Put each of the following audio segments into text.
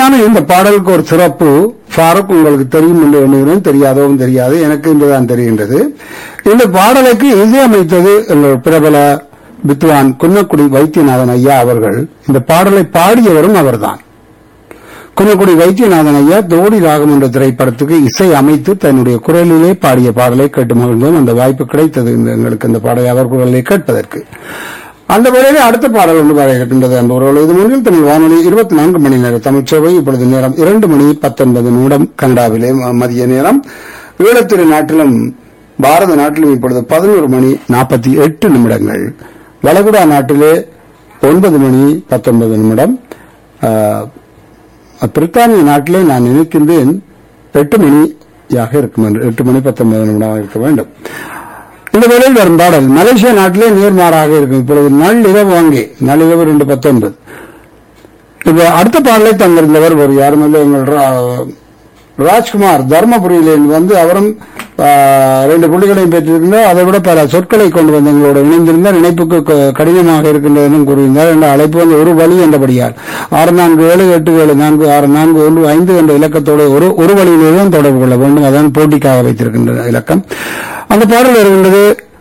உண்மையான இந்த பாடலுக்கு ஒரு சிறப்பு ஃபாரூக் உங்களுக்கு தெரியும் என்று எண்ணுகிறேன் தெரியாதவும் தெரியாது எனக்கு இன்றுதான் தெரிகின்றது இந்த பாடலுக்கு இசையமைத்தது எங்கள் பிரபல வித்வான் குன்னக்குடி வைத்தியநாதன் ஐயா அவர்கள் இந்த பாடலை பாடியவரும் அவர்தான் குன்னக்குடி வைத்தியநாதன் ஐயா தோடி ராகம் என்ற திரைப்படத்துக்கு இசை அமைத்து தன்னுடைய குரலிலே பாடிய பாடலை கேட்டு மகிழ்ந்தோம் அந்த வாய்ப்பு கிடைத்தது இந்த எங்களுக்கு அந்த பாடலை அவர் குரலை கேட்பதற்கு அந்த வேளையிலே அடுத்த பாடல் ஒன்று வழங்கப்பட்டது என்பவர்கள் இது முன்னில் தமிழ் வானொலி இருபத்தி நான்கு மணி நேர தமிழ்ச்சேவை இப்பொழுது நேரம் இரண்டு மணி பத்தொன்பது நிமிடம் கனடாவிலே ம- மதிய நேரம் ஈழத்திரு நாட்டிலும் பாரத நாட்டிலும் இப்பொழுது பதினோரு மணி நாற்பத்தி எட்டு நிமிடங்கள் வளைகுடா நாட்டிலே ஒன்பது மணி பத்தொன்பது நிமிடம் ஆஹ், பிரித்தானிய நாட்டிலே நான் நினைக்கின்றேன் எட்டு மணியாக இருக்கும் என்று எட்டு மணி பத்தொன்பது நிமிடமாக இருக்க வேண்டும் இந்த வேளையில் வரும் பாடல் மலேசியா நாட்டிலே நேர்மாறாக இருக்கும் இப்பொழுது நள்ளிரவு அங்கே நள்ளிரவு ரெண்டு பத்தொன்பது இப்ப அடுத்த பாடலை தந்திருந்தவர் ஒரு யாருமில்லை எங்கள் ரா- ராஜ்குமார் தர்மபுரியிலிருந்து வந்து அவரும் ஆ, ரெண்டு புள்ளிகளையும் பெற்றிருந்தார் அதை விட பல சொற்களை கொண்டு வந்து எங்களோட இணைந்திருந்தார் இணைப்புக்கு க- கடினமாக இருக்கின்றதும் கூறியிருந்தார் என்ற அழைப்பு வந்து ஒரு வழி என்றபடியால் ஆறு நான்கு ஏழு எட்டு ஏழு நான்கு ஆறு நான்கு ஒன்று ஐந்து என்ற இலக்கத்தோடு ஒரு ஒரு வழியிலே தான் தொடர்பு கொள்ள வேண்டும் அதான் போட்டிக்காக வைத்திருக்கின்ற இலக்கம் அந்த பாடல் வருகின்றது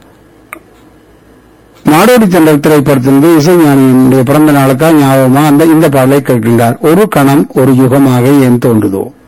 நாடோடி தென்றல் திரைப்படத்திலிருந்து இசைஞானியினுடைய பிறந்த நாளுக்காக ஞாபகமா அந்த இந்த பாடலை கேட்கின்றார் ஒரு கணம் ஒரு யுகமாக ஏன் தோன்றுதோ